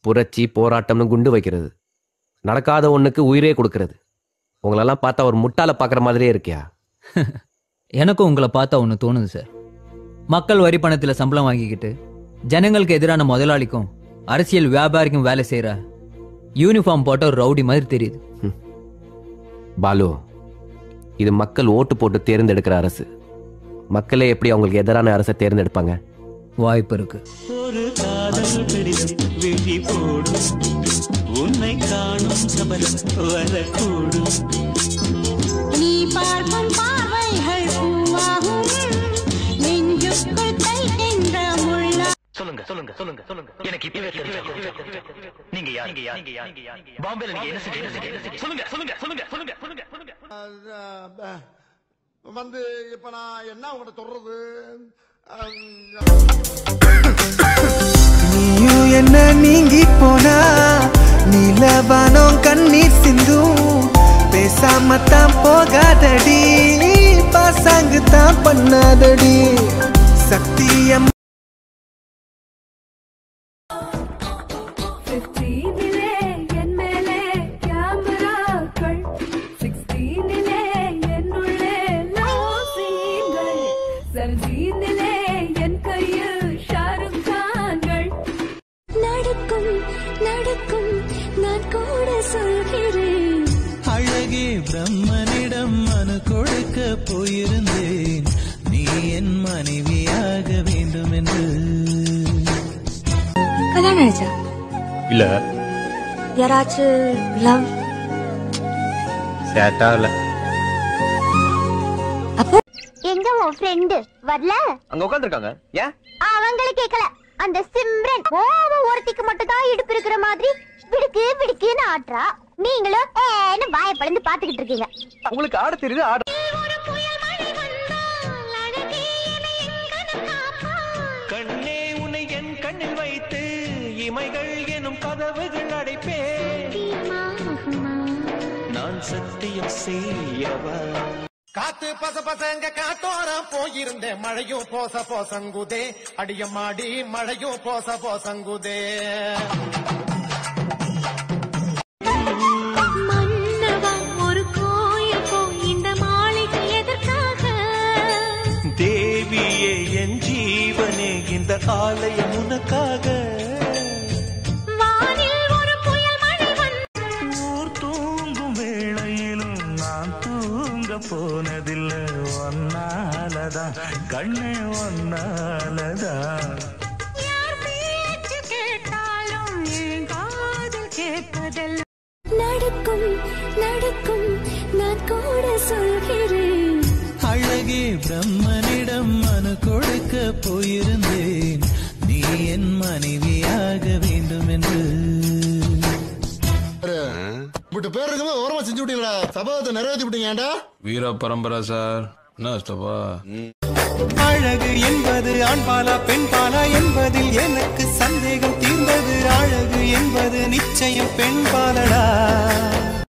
புரட்சி போராட்டம்னு குண்டு வைக்கிறது நடக்காத ஒண்ணுக்கு உயிரே கொடுக்கறது உங்களெல்லாம் பார்த்தா ஒரு முட்டாளை பார்க்குற மாதிரியே இருக்கியா எனக்கும் உங்களை பார்த்தா ஒன்று தோணுது சார் மக்கள் வரி பணத்தில் சம்பளம் வாங்கிக்கிட்டு ஜனங்களுக்கு எதிரான முதலாளிக்கும் அரசியல் வியாபாரிக்கும் வேலை செய்கிற யூனிஃபார்ம் போட்ட ஒரு ரவுடி மாதிரி தெரியுது பாலு இது மக்கள் ஓட்டு போட்டு தேர்ந்தெடுக்கிற அரசு மக்களே எப்படி அவங்களுக்கு எதிரான அரசை தேர்ந்தெடுப்பாங்க வாய்ப்பு இருக்கு ஒரு காதல் கடிதம் விழி போடும் உன்னை காணும் சபலம் வரக்கூடும் நீ பார்க்கும் பார்வைகள் பூவாகும் நெஞ்சுக்குள் தைக்கின்ற முள்ளா சொல்லுங்க சொல்லுங்க சொல்லுங்க சொல்லுங்க எனக்கு இப்பவே தெரியும் நீங்க யார் நீங்க யார் நீங்க யார் பாம்பேல நீங்க என்ன செஞ்சீங்க என்ன செஞ்சீங்க? சொல்லுங்க சொல்லுங்க சொல்லுங்க சொல்லுங்க சொல்லுங்க சொல்லுங்க வந்து இப்ப நான் என்ன உங்கள்கிட்ட சொல்றது நீயும் என்ன நீங்கி போனா நீலவானம் கண்ணீர் சிந்தும் பேசாம தான் போகாதடி பாசாங்கு தான் பண்ணாதடி சத்தியம் ஃபிஃப்டீனிலே என் மேலே கேமராக்கள் சிக்ஸ்டீனிலே என்னுள்ளே லவ் சீன்கள் செவன்டீனிலே என் கையில் ஷாருக் கான்கள் நடக்கும் நடக்கும் நான் கூட சொல்கிறேன் அழகே பிரம்மனிடம் மனு கொடுக்க போயிருந்தேன் நீ என் மனைவியாக வேண்டும் என்று கல்யாணம் ஆயிடுச்சா இல்ல யாராச்சும் லவ் சேட்டா இல்ல எங்க உன் ஃப்ரெண்டு வரல அங்க உட்காந்துருக்காங்க ஏன் அவங்கள கேக்கல அந்த சிம்ரன் ஓவ ஒருத்திக்கு மட்டும் தான் இடுப்பு இருக்கிற மாதிரி விடுக்கு விடுக்குன்னு ஆட்றா நீங்களும் ஏன்னு வாய பழந்து பாத்துக்கிட்டு இருக்கீங்க உங்களுக்கு ஆட தெரியுது ஆட கண்ணே உன்னை என் கண்ணில் வைத்து இமைகள் எனும் கதவுகள் அடைப்பேன் நான் சத்தியம் செய்யவா காத்து பச பசங்க காத்தோரம் போயிருந்தேன் மழையும் போச போசங்குதே அடியம்மாடி மழையும் போச போசங்குதே மன்னவா ஒரு கோயில் போ இந்த மாளிகை எதற்காக தேவியே என் ஜீவனே இந்த ஆலயம் உனக்காக வானில் ஒரு புயல் மழை வந்து ஊர் தூங்கும் வேளையிலும் நான் தூங்க போனதில்லை ஒன்னாலதான் கண்ணே ஒன்னாலதான் யார் பேச்சு கேட்டாலும் என் காதில் கேட்பதெல்லாம் நடக்கும் நடக்கும் நான் கூட சொல்கிறேன் அழகே பிரம்மனிடம் மனு கொடுக்க போயிருந்தேன் நீ என் மனைவியாக வேண்டும் என்று விட்டு பேர் இருக்கும்போது ஓரமா செஞ்சு விட்டீங்களா சபதத்தை நிறைவேற்றி விட்டீங்கடா வீர பரம்பரை சார் என்ன ஸ்டப்பா அழகு என்பது ஆண்பாலா பெண்பாலா என்பதில் எனக்கு சந்தேகம் தீர்ந்தது அழகு என்பது நிச்சயம் பெண்பாலடா